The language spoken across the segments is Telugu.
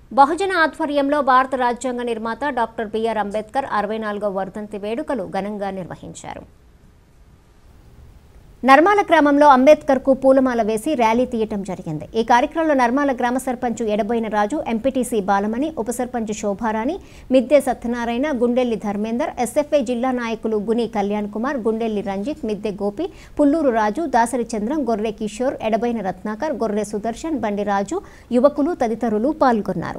బహుజన ఆధ్వర్యంలో భారత రాజ్యాంగ నిర్మాత డాక్టర్ బిఆర్ అంబేద్కర్ అరవై నాలుగవ వర్ధంతి వేడుకలు ఘనంగా నిర్వహించారు నర్మాల గ్రామంలో అంబేద్కర్ కు పూలమాల వేసి ర్యాలీ తీయటం జరిగింది ఈ కార్యక్రమంలో నర్మాల గ్రామ సర్పంచ్ ఎడబోయిన రాజు ఎంపీటీసీ బాలమణి ఉప సర్పంచ్ శోభారాణి మిద్దె సత్యనారాయణ గుండెల్లి ధర్మేందర్ ఎస్ఎఫ్ఐ జిల్లా నాయకులు గుని కళ్యాణ్ కుమార్ గుండెల్లి రంజిత్ మిద్దె గోపి పుల్లూరు రాజు దాసరి చంద్రం గొర్రె కిషోర్ ఎడబైన రత్నాకర్ గొర్రె సుదర్శన్ బండి రాజు యువకులు తదితరులు పాల్గొన్నారు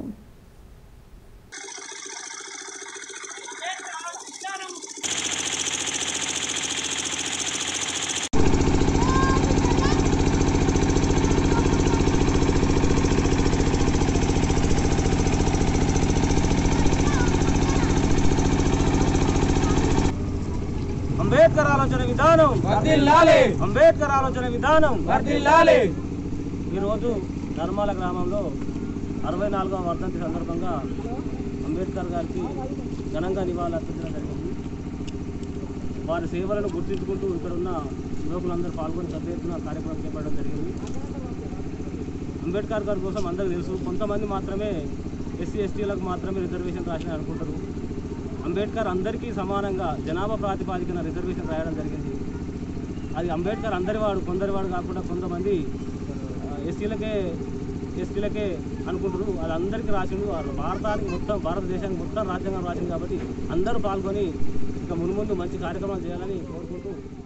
అంబేద్కర్ ఆలోచన విధానం వర్ధిల్లాలి అంబేద్కర్ ఆలోచన విధానం వర్ధిల్లాలి ఈరోజు ధర్మాల గ్రామంలో అరవై నాలుగవ వర్ధంతి సందర్భంగా అంబేద్కర్ గారికి ఘనంగా నివాళులు అర్పించడం జరిగింది వారి సేవలను గుర్తించుకుంటూ ఇక్కడ ఉన్న యువకులందరూ పాల్గొని పెద్ద ఎత్తున కార్యక్రమం చేపట్టడం జరిగింది అంబేద్కర్ గారి కోసం అందరికీ తెలుసు కొంతమంది మాత్రమే ఎస్సీ ఎస్టీలకు మాత్రమే రిజర్వేషన్ రాసిన అనుకుంటారు అంబేద్కర్ అందరికీ సమానంగా జనాభా ప్రాతిపాదికన రిజర్వేషన్ రాయడం జరిగింది అది అంబేద్కర్ అందరి వాడు కొందరి వాడు కాకుండా కొంతమంది ఆ, ఎస్సీలకే ఎస్టీలకే అనుకుంటారు అది అందరికీ రాసిండు వాళ్ళు భారతానికి మొత్తం భారతదేశానికి మొత్తం రాజ్యాంగం రాసింది కాబట్టి అందరూ పాల్గొని ఇక మున్ముందు మంచి కార్యక్రమాలు చేయాలని కోరుకుంటూ